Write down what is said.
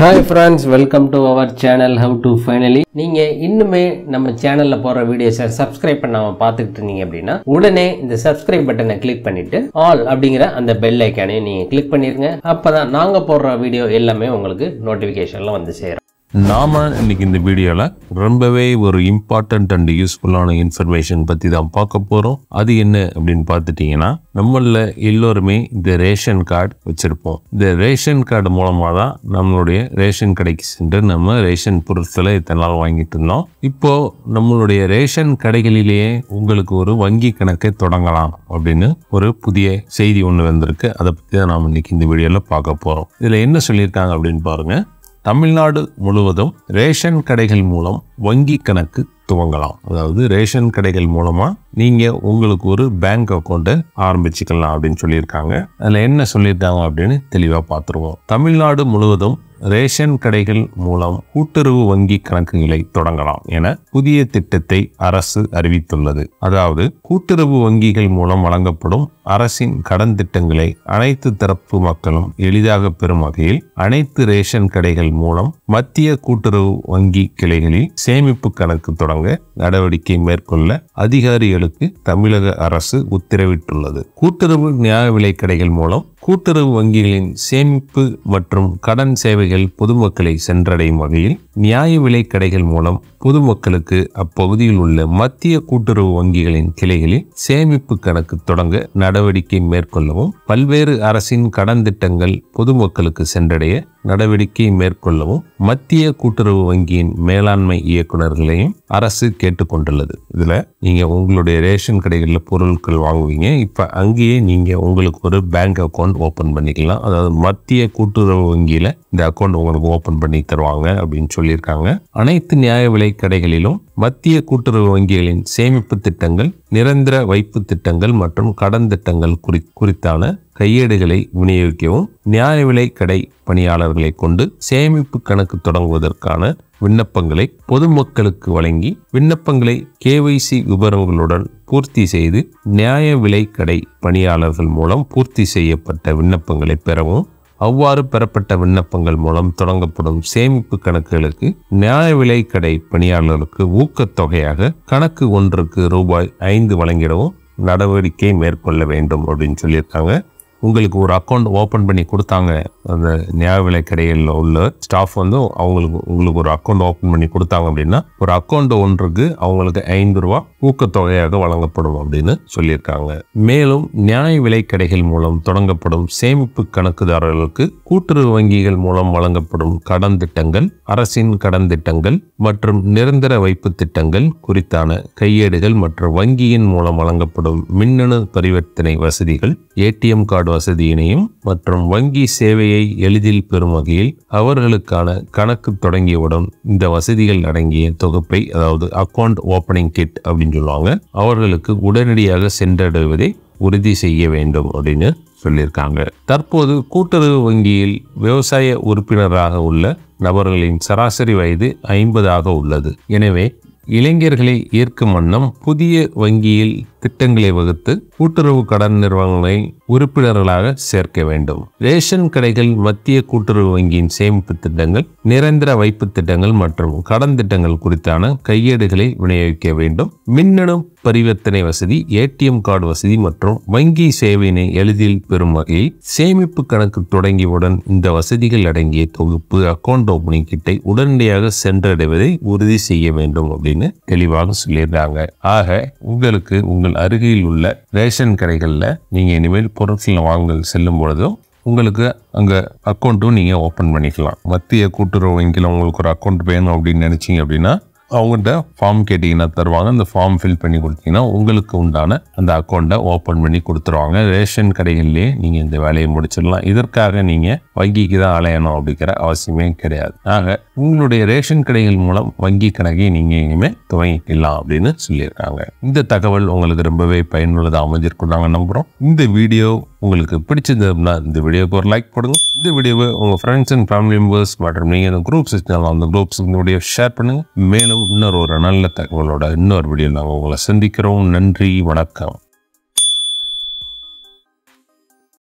hi friends welcome to our channel how to finally நீங்கள் இன்னுமே நம்ம சேனலில் போகிற வீடியோஸை சப்ஸ்கிரைப் பண்ணாமல் பார்த்துக்கிட்டு இருந்தீங்க அப்படின்னா உடனே இந்த சப்ஸ்கிரைப் பட்டனை கிளிக் பண்ணிவிட்டு ஆல் அப்படிங்கிற அந்த பெல் ஐக்கானையும் நீங்கள் கிளிக் பண்ணிடுங்க அப்போ தான் நாங்கள் போடுற வீடியோ எல்லாமே உங்களுக்கு நோட்டிஃபிகேஷனில் வந்து சேரும் நாம இன்னைக்கு இந்த வீடியோல ரொம்பவே ஒரு இம்பார்ட்டன்ட் அண்ட் யூஸ்ஃபுல்லான இன்ஃபர்மேஷன் பத்தி தான் பார்க்க போறோம் அது என்ன அப்படின்னு பார்த்துட்டீங்கன்னா நம்மள எல்லோருமே இந்த ரேஷன் கார்டு வச்சிருப்போம் இந்த ரேஷன் கார்டு மூலமா தான் நம்மளுடைய ரேஷன் கடைக்கு சென்று நம்ம ரேஷன் பொருட்களை இத்தனை நாள் வாங்கிட்டு இருந்தோம் இப்போ நம்மளுடைய ரேஷன் கடைகளிலேயே உங்களுக்கு ஒரு வங்கி கணக்கை தொடங்கலாம் அப்படின்னு ஒரு புதிய செய்தி ஒன்று வந்திருக்கு அதை பத்தி தான் நாம இன்னைக்கு இந்த வீடியோல பார்க்க போறோம் இதுல என்ன சொல்லியிருக்காங்க அப்படின்னு பாருங்க தமிழ்நாடு முழுவதும் ரேஷன் கடைகள் மூலம் வங்கி கணக்கு துவங்கலாம் அதாவது ரேஷன் கடைகள் மூலமா நீங்க உங்களுக்கு ஒரு பேங்க் அக்கௌண்ட்டை ஆரம்பிச்சுக்கலாம் அப்படின்னு சொல்லியிருக்காங்க அதுல என்ன சொல்லியிருக்காங்க அப்படின்னு தெளிவா பார்த்துருவோம் தமிழ்நாடு முழுவதும் ரேஷன் கடைகள் மூலம் கூட்டுறவு வங்கி கணக்குகளை தொடங்கலாம் என புதிய திட்டத்தை அரசு அறிவித்துள்ளது அதாவது கூட்டுறவு வங்கிகள் மூலம் வழங்கப்படும் அரசின் கடன் திட்டங்களை அனைத்து தரப்பு மக்களும் எளிதாக பெறும் வகையில் அனைத்து ரேஷன் கடைகள் மூலம் மத்திய கூட்டுறவு வங்கி கிளைகளில் சேமிப்பு கணக்கு தொடங்க நடவடிக்கை மேற்கொள்ள அதிகாரிகளுக்கு தமிழக அரசு உத்தரவிட்டுள்ளது கூட்டுறவு நியாய விலை கடைகள் மூலம் கூட்டுறவு வங்கிகளின் சேமிப்பு மற்றும் கடன் சேவைகள் பொதுமக்களை சென்றடையும் வகையில் நியாய விலை கடைகள் மூலம் பொதுமக்களுக்கு அப்பகுதியில் உள்ள மத்திய கூட்டுறவு வங்கிகளின் கிளைகளில் சேமிப்பு கணக்கு தொடங்க நடவடிக்கை மேற்கொள்ளவும் பல்வேறு அரசின் கடன் திட்டங்கள் பொதுமக்களுக்கு சென்றடைய நடவடிக்கை மேற்கொள்ளவும் மத்திய கூட்டுறவு வங்கியின் மேலாண்மை இயக்குநர்களையும் அரசு கேட்டுக்கொண்டுள்ளது இதுல நீங்க உங்களுடைய ரேஷன் கடைகளில் பொருட்கள் வாங்குவீங்க இப்ப அங்கேயே நீங்க உங்களுக்கு ஒரு பேங்க் அக்கௌண்ட் ஓபன் பண்ணிக்கலாம் அதாவது மத்திய கூட்டுறவு வங்கியில இந்த அக்கௌண்ட் உங்களுக்கு ஓபன் பண்ணி தருவாங்க அப்படின்னு சொல்லியிருக்காங்க அனைத்து நியாய விலை கடைகளிலும் மத்திய கூட்டுறவு வங்கிகளின் சேமிப்பு திட்டங்கள் நிரந்தர வைப்பு திட்டங்கள் மற்றும் கடன் திட்டங்கள் குறி- குறித்தான கையேடுகளை விநியோகிக்கவும் நியாய விலை கடை பணியாளர்களை கொண்டு சேமிப்பு கணக்கு தொடங்குவதற்கான விண்ணப்பங்களை பொதுமக்களுக்கு வழங்கி விண்ணப்பங்களை கேவைசி விவரங்களுடன் பூர்த்தி செய்து நியாய விலை கடை பணியாளர்கள் மூலம் பூர்த்தி செய்யப்பட்ட விண்ணப்பங்களை பெறவும் அவ்வாறு பெறப்பட்ட விண்ணப்பங்கள் மூலம் தொடங்கப்படும் சேமிப்பு கணக்குகளுக்கு நியாய விலை கடை பணியாளர்களுக்கு ஊக்கத்தொகையாக கணக்கு ஒன்றுக்கு ரூபாய் ஐந்து வழங்கிடவும் நடவடிக்கை மேற்கொள்ள வேண்டும் அப்படின்னு சொல்லியிருக்காங்க உங்களுக்கு ஒரு அக்கௌண்ட் ஓப்பன் பண்ணி கொடுத்தாங்க அந்த நியாய விலை கடைகளில் உள்ள ஸ்டாஃப் வந்து அவங்களுக்கு உங்களுக்கு ஒரு அக்கௌண்ட் ஓப்பன் பண்ணி கொடுத்தாங்க அப்படின்னா ஒரு அக்கௌண்ட் ஒன்றுக்கு அவங்களுக்கு ஐந்து ரூபா ஊக்கத்தொகையாக வழங்கப்படும் அப்படின்னு சொல்லியிருக்காங்க மேலும் நியாய விலை கடைகள் மூலம் தொடங்கப்படும் சேமிப்பு கணக்குதாரர்களுக்கு கூட்டுறவு வங்கிகள் மூலம் வழங்கப்படும் கடன் திட்டங்கள் அரசின் கடன் திட்டங்கள் மற்றும் நிரந்தர வைப்பு திட்டங்கள் குறித்தான கையேடுகள் மற்றும் வங்கியின் மூலம் வழங்கப்படும் மின்னணு பரிவர்த்தனை வசதிகள் ஏடிஎம் கார்டு வசதியினையும் மற்றும் வங்கி சேவையை எளிதில் பெறும் வகையில் அவர்களுக்கான கணக்கு தொடங்கியவுடன் இந்த வசதிகள் அடங்கிய தொகுப்பை அதாவது அக்கவுண்ட் ஓபனிங் கிட் அப்படின்னு சொல்லுவாங்க அவர்களுக்கு உடனடியாக சென்றடைவதை உறுதி செய்ய வேண்டும் அப்படின்னு சொல்லியிருக்காங்க தற்போது கூட்டுறவு வங்கியில் விவசாய உறுப்பினராக உள்ள நபர்களின் சராசரி வயது ஐம்பதாக உள்ளது எனவே இளைஞர்களை ஈர்க்கும் வண்ணம் புதிய வங்கியில் திட்டங்களை வகுத்து கூட்டுறவு கடன் நிறுவனங்களை உறுப்பினர்களாக சேர்க்க வேண்டும் ரேஷன் கடைகள் மத்திய கூட்டுறவு வங்கியின் சேமிப்பு திட்டங்கள் நிரந்தர வைப்பு திட்டங்கள் மற்றும் கடன் திட்டங்கள் குறித்தான கையேடுகளை விநியோகிக்க வேண்டும் மின்னணு பரிவர்த்தனை வசதி ஏடிஎம் கார்டு வசதி மற்றும் வங்கி சேவையினை எளிதில் பெறும் வகையில் சேமிப்பு கணக்கு தொடங்கியவுடன் இந்த வசதிகள் அடங்கிய தொகுப்பு அக்கவுண்ட் ஓபனிங் கிட்டை உடனடியாக சென்றடைவதை உறுதி செய்ய வேண்டும் அப்படின்னு தெளிவாக சொல்லியிருக்காங்க ஆக உங்களுக்கு உங்கள் அருகில் உள்ள ரேஷன் கடைகளில் நீங்க இனிமேல் பொருட்களை வாங்க செல்லும் பொழுதும் உங்களுக்கு அங்கே அக்கௌண்ட்டும் நீங்கள் ஓப்பன் பண்ணிக்கலாம் மத்திய கூட்டுறவு வங்கியில் உங்களுக்கு ஒரு அக்கௌண்ட் வேணும் அப்படின்னு நினச்சிங்க அப்படின்னா அவங்கள்ட்ட ஃபார்ம் கேட்டிங்கன்னா தருவாங்க அந்த ஃபார்ம் ஃபில் பண்ணி கொடுத்தீங்கன்னா உங்களுக்கு உண்டான அந்த அக்கௌண்ட்டை ஓப்பன் பண்ணி கொடுத்துருவாங்க ரேஷன் கடைகள்லேயே நீங்கள் இந்த வேலையை முடிச்சிடலாம் இதற்காக நீங்கள் வங்கிக்கு தான் அலையணும் அப்படிங்கிற அவசியமே கிடையாது ஆக உங்களுடைய ரேஷன் கடைகள் மூலம் வங்கி கணக்கை நீங்கள் இனிமேல் துவங்கிக்கலாம் அப்படின்னு சொல்லியிருக்காங்க இந்த தகவல் உங்களுக்கு ரொம்பவே பயனுள்ளதாக அமைஞ்சிருக்கும் நாங்கள் நம்புகிறோம் இந்த வீடியோ உங்களுக்கு பிடிச்சிருந்ததுன்னா இந்த வீடியோக்கு ஒரு லைக் போடுங்க இந்த வீடியோவை உங்கள் ஃப்ரெண்ட்ஸ் அண்ட் ஃபேமிலி மெம்பர்ஸ் மற்றும் நீங்கள் அந்த குரூப்ஸ் வச்சுனாலும் அந்த குரூப்ஸ் இந்த வீடியோ ஷேர் பண்ணுங்க மேலும் இன்னொரு ஒரு நல்ல தகவலோட இன்னொரு வீடியோ நாங்கள் உங்களை சந்திக்கிறோம் நன்றி வணக்கம்